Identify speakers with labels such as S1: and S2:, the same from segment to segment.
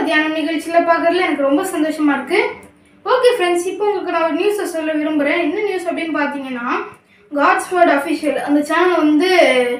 S1: தியானம் நிகழ்ச்சியில் பார்க்கறதுல எனக்கு ரொம்ப சந்தோஷமா இருக்கு ஓகே ஃப்ரெண்ட்ஸ் இப்போ உங்களுக்கு நான் ஒரு நியூஸை சொல்ல விரும்புகிறேன் என்ன நியூஸ் அப்படின்னு பார்த்தீங்கன்னா காட்ஸ் வேர்ட் அஃபிஷியல் அந்த சேனல் வந்து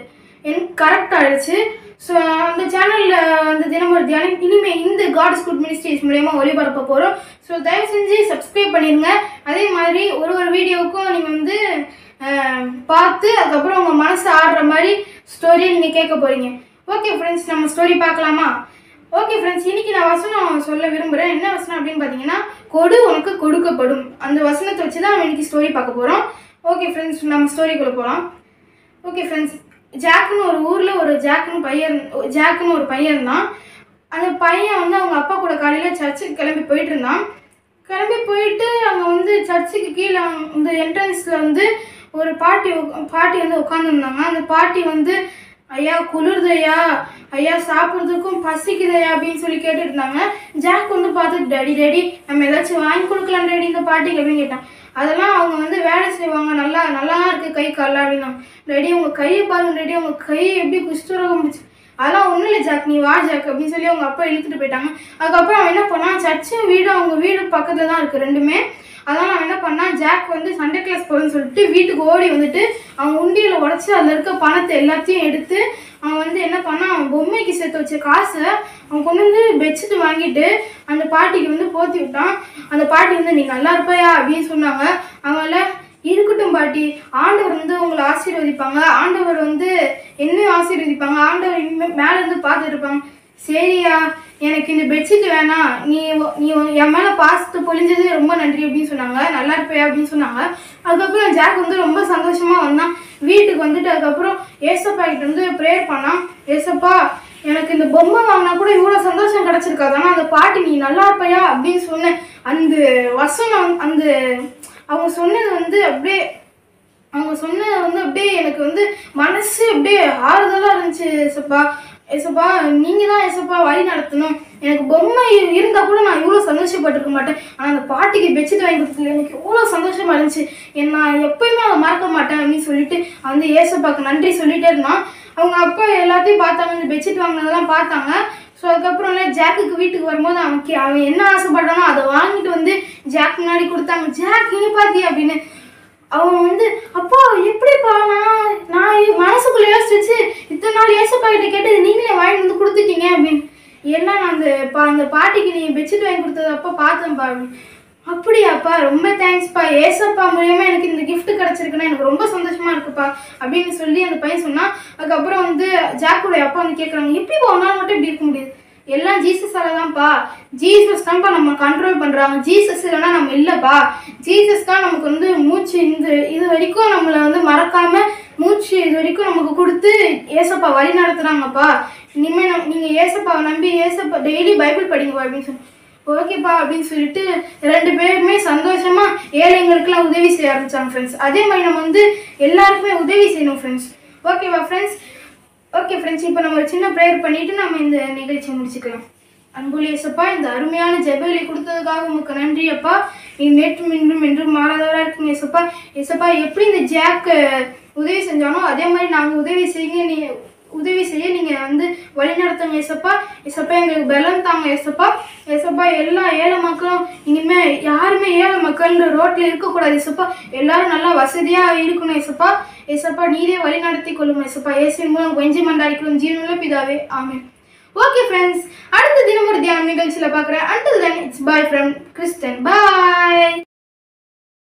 S1: என் கரெக்ட் ஆயிடுச்சு ஸோ அந்த சேனலில் வந்து தினம் ஒரு தியானம் இனிமேல் இந்த காட்ஸ் குட் மினிஸ்ட்ரிஸ் மூலயமா ஒளிபரப்ப போகிறோம் ஸோ தயவு செஞ்சு சப்ஸ்கிரைப் பண்ணிடுங்க அதே மாதிரி ஒரு ஒரு வீடியோவுக்கும் நீங்கள் வந்து அஹ், பார்த்து அதுக்கப்புறம் உங்கள் மனசு ஆடுற மாதிரி ஸ்டோரியை நீங்கள் கேட்க போகிறீங்க ஓகே ஃப்ரெண்ட்ஸ் நம்ம ஸ்டோரி பார்க்கலாமா ஓகே ஃப்ரெண்ட்ஸ் இன்னைக்கு நான் வசனம் சொல்ல விரும்புகிறேன் என்ன வசனம் அப்படின்னு பார்த்தீங்கன்னா கொடு உனக்கு கொடுக்கப்படும் அந்த வசனத்தை வச்சு தான் நம்ம இன்னைக்கு ஸ்டோரி பார்க்க போகிறோம் ஓகே ஃப்ரெண்ட்ஸ் நம்ம ஸ்டோரிக்குள்ளே போகலாம் ஓகே ஃப்ரெண்ட்ஸ் ஜாக்குன்னு ஒரு ஊரில் ஒரு ஜாக்குன்னு பையன் ஜாக்குன்னு ஒரு பையன் இருந்தான் அந்த பையன் வந்து அவங்க அப்பா கூட காலையில் சர்ச்சுக்கு கிளம்பி போயிட்டு இருந்தான் கிளம்பி போயிட்டு அங்கே வந்து சர்ச்சுக்கு கீழே இந்த என்ட்ரன்ஸில் வந்து ஒரு பாட்டி உக்- பாட்டி வந்து உட்காந்துருந்தாங்க அந்த பாட்டி வந்து ஐயா குளிருது ஐயா ஐயா சாப்பிட்றதுக்கும் பசிக்குதையா அப்படின்னு சொல்லி கேட்டுட்டு இருந்தாங்க ஜாக் வந்து பார்த்துட்டு டேடி டேடி நம்ம ஏதாச்சும் வாங்கி கொடுக்கலாம் டேடி இந்த பாட்டிக்கு அப்படின்னு கேட்டான் அதெல்லாம் அவங்க வந்து வேலை செய்வாங்க நல்லா நல்லா இருக்கு கை காலில் அப்படின்னா டேடி உங்க கையை பாருங்க டேடி உங்க கை எப்படி குஷ்டரோகம் பிடிச்சி அதெல்லாம் ஒன்றும் இல்லை ஜாக் நீ வா ஜாக் அப்படின்னு சொல்லி அவங்க அப்பா இழுத்துட்டு போயிட்டாங்க அதுக்கப்புறம் அவன் என்ன பண்ணான் சர்ச்சும் வீடும் அவங்க வீடு பக்கத்தில் தான் இருக்குது ரெண்டுமே அதான் அவன் என்ன பண்ணான் ஜாக் வந்து சண்டே கிளாஸ் போகிறேன்னு சொல்லிட்டு வீட்டுக்கு ஓடி வந்துட்டு அவன் உண்டியில் உடச்சி அதில் இருக்க பணத்தை எல்லாத்தையும் எடுத்து அவன் வந்து என்ன பண்ணான் அவன் பொம்மைக்கு சேர்த்து வச்ச காசை அவன் கொண்டு வந்து பெட்ஷீட் வாங்கிட்டு அந்த பாட்டிக்கு வந்து போத்தி விட்டான் அந்த பாட்டி வந்து நீ நல்லா இருப்பையா அப்படின்னு சொன்னாங்க அவங்கள இருக்கட்டும் பாட்டி ஆண்டவர் வந்து உங்களை ஆசீர்வதிப்பாங்க ஆண்டவர் வந்து என்னையும் ஆசீர்வதிப்பாங்க ஆண்டவர் இனிமே மேல இருந்து பார்த்துட்டு இருப்பாங்க சரியா எனக்கு இந்த பெட்ஷீட் வேணாம் நீ ஒ- நீ ஒ- என் மேலே பாசத்தை பொழிஞ்சது ரொம்ப நன்றி அப்படின்னு சொன்னாங்க நல்லா இருப்பையா அப்படின்னு சொன்னாங்க அதுக்கப்புறம் ஜாக் வந்து ரொம்ப சந்தோஷமா வந்தான் வீட்டுக்கு வந்துட்டு அதுக்கப்புறம் ஏசப்பா கிட்ட வந்து ப்ரேயர் பண்ணான் ஏசப்பா எனக்கு இந்த பொம்மை வாங்கினா கூட இவ்வளோ சந்தோஷம் கிடைச்சிருக்காது ஆனால் அந்த பாட்டி நீ நல்லா இருப்பையா அப்படின்னு சொன்ன அந்த வசனம் அந்த அவங்க சொன்னது வந்து அப்படியே அவங்க சொன்னது வந்து அப்படியே எனக்கு வந்து மனசு அப்படியே ஆறுதலாக இருந்துச்சு ஏசப்பா ஏசப்பா நீங்கள் தான் ஏசப்பா வழி நடத்தணும் எனக்கு பொம்மை இருந்தால் கூட நான் இவ்வளோ சந்தோஷப்பட்டிருக்க மாட்டேன் ஆனால் அந்த பாட்டிக்கு பெட்ஷீட் வாங்கி கொடுத்ததுல எனக்கு இவ்வளோ சந்தோஷமா இருந்துச்சு என் நான் எப்பயுமே அதை மறக்க மாட்டேன் அப்படின்னு சொல்லிட்டு அவன் வந்து ஏசப்பாக்கு நன்றி சொல்லிட்டே இருந்தான் அவங்க அப்பா எல்லாத்தையும் பார்த்தாங்க இந்த பெட்ஷீட் வாங்கினதெல்லாம் பார்த்தாங்க ஸோ அதுக்கப்புறம்ல ஜாக்குக்கு வீட்டுக்கு வரும்போது அவன் கே- அவன் என்ன ஆசைப்பட்டானோ அதை வாங்கிட்டு வந்து ஜாக் முன்னாடி கொடுத்தாங்க ஜாக் நீ பாத்தி அப்படின்னு அவன் வந்து அப்பா எப்படிப்பா நான் நான் இது மனசுக்குள்ள யோசிச்சு இத்தனை நாள் ஏசப்பா கிட்ட கேட்டு நீங்களே வாங்கிட்டு வந்து கொடுத்துட்டீங்க அப்படின்னு ஏன்னா நான் அந்த பா அந்த பாட்டிக்கு நீ பெட்ஷீட் வாங்கி கொடுத்தது அப்பா பார்த்தேன்ப்பா அப்படின்னு. அப்படியாப்பா ரொம்ப தேங்க்ஸ்ப்பா ஏசப்பா மூலியமா எனக்கு இந்த gift கிடைச்சிருக்குன்னா எனக்கு ரொம்ப சந்தோஷமா இருக்குப்பா அப்படின்னு சொல்லி அந்த பையன் சொன்னான் அதுக்கப்புறம் வந்து ஜாக்குடைய அப்பா வந்து கேட்குறாங்க எப்படிப்பா உன்னால மட்டும் இப்படி இருக்க முடியுது எல்லாம் ஜீசஸால தான்ப்பா ஜீசஸ் தான்ப்பா நம்ம கண்ட்ரோல் பண்றாங்க ஜீசஸ் இல்லைன்னா நம்ம இல்லப்பா ஜீசஸ் தான் நமக்கு வந்து மூச்சு இந்த இது வரைக்கும் நம்மளை வந்து மறக்காம மூச்சு இது வரைக்கும் நமக்கு கொடுத்து ஏசப்பா வழி நடத்துறாங்கப்பா இனிமே நம்ம- நீங்க ஏசப்பாவை நம்பி ஏசப்பா டெய்லி பைபிள் படிங்கப்பா அப்படின்னு சொல்லி ஓகேப்பா அப்படின்னு சொல்லிட்டு ரெண்டு பேருமே சந்தோஷமா ஏழைங்களுக்குலாம் உதவி செய்ய ஆரம்பிச்சாங்க ஃப்ரெண்ட்ஸ் அதே மாதிரி நம்ம வந்து எல்லாருக்குமே உதவி செய்யணும் ஃப்ரெண்ட்ஸ் ஓகேவா ஃப்ரெண்ட்ஸ் ஓகே ஃப்ரெண்ட்ஸ் இப்போ நம்ம ஒரு சின்ன ப்ரேயர் பண்ணிட்டு நம்ம இந்த நிகழ்ச்சியை முடிச்சுக்கலாம் அன்புள்ள இயேசப்பா இந்த அருமையான ஜெபங்களை கொடுத்ததுக்காக உங்களுக்கு நன்றி அப்பா நீ நேற்றும் இன்றும் என்றும் மாறாதவராக இருக்குங்க இயேசப்பா இயேசப்பா எப்படி இந்த ஜாக்கு உதவி செஞ்சானோ அதே மாதிரி நாங்கள் உதவி செய்யுங்க நீ உதவி செய்ய நீங்கள் வந்து வழி நடத்துங்க ஏசப்பா ஏசப்பா எங்களுக்கு பலம் தாங்க ஏசப்பா ஏசப்பா எல்லா ஏழை மக்களும் இனிமேல் யாருமே ஏழை மக்கள்ன்ற ரோட்டில் இருக்கக்கூடாது ஏசப்பா எல்லாரும் நல்லா வசதியாக இருக்கணும் ஏசப்பா ஏசப்பா நீரே வழி நடத்தி கொள்ளுங்க ஏசப்பா இயேசுவின் மூலம் கொஞ்சம் மண்டாடிக்கிறோம் ஜீவனுள்ள பிதாவே ஆமென் ஓகே ஃப்ரெண்ட்ஸ் அடுத்த தினம் ஒரு தியானம் நிகழ்ச்சியில் பார்க்குறேன் until then it's bye from Kristen bye